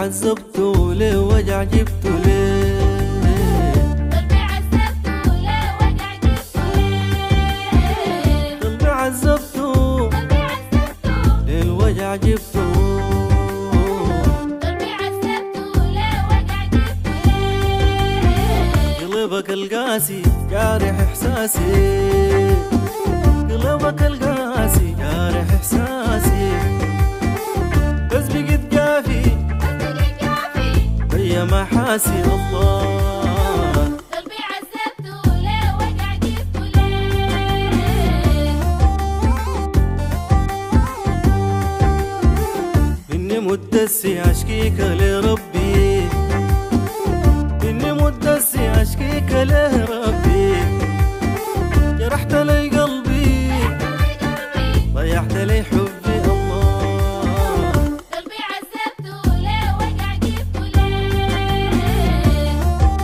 عذبته ليه وجع جبته ليه قلبي عذبته ليه وجع جبته ليه قلبي عذبته قلبي عذبته ليه الوجع جبته قلبي عذبته ليه وجع جبته ليه قلبك القاسي جارح احساسي قلبك القاسي جارح احساسي بس بقيت جافي قلبي جافي ويا محاسي الله قلبي عذبته ليه وجع جبته ليه إني مدسي أشكيك لربي إني مدسي أشكيك لربي جرحت لي قلبي قلبي ضيعت لي حبي الله قلبي عذبته ليه وجع جبته ليه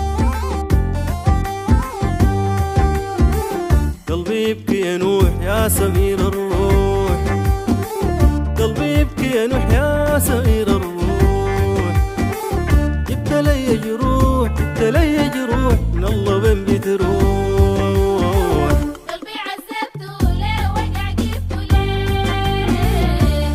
قلبي يبكي ينوح يا سمير الروح قلبي يبكي ينوح يا سمير الروح جبت لي جروح جبت لي جروح من الله بين بتروح قلبي عذبته ليه وجع جبته ليه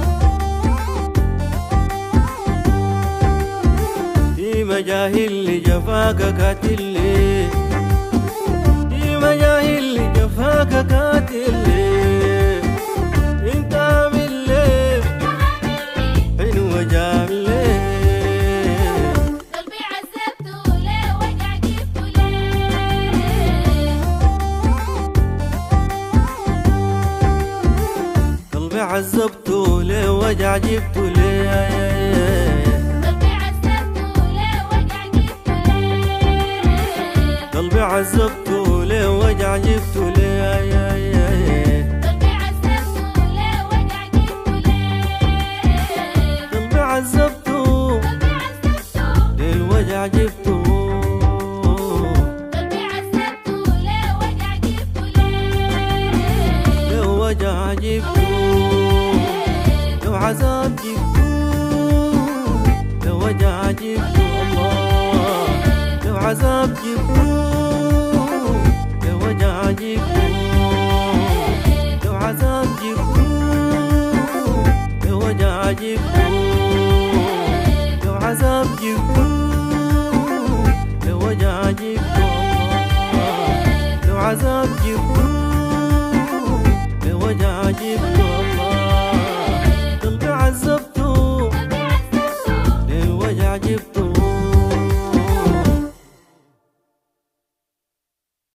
في مجاهل اللي جفاك قاتل لي في مجاهل اللي جفاك قاتل لي انت عامل لي حين وجعل لي قلبي عذبته ليه وجع جبته ليه قلبي عذبته ليه وجع جبته ليه قلبي عذبته ليه وجع جبته ليه قلبي عذبته ليه وجع جبته ليه قلبي عذبته ليه وجع جبته قلبي عذبته قلبي عذبته ليه وجع جبته ليه وجع جبته ليه لو عذاب جبته لو وجع جبته الله لو عذاب جبته لو وجع جبته لو عذاب جبته لو وجع جبته لو عذاب جبته لو وجع جبته الله لو عذاب جبته لو وجع جبته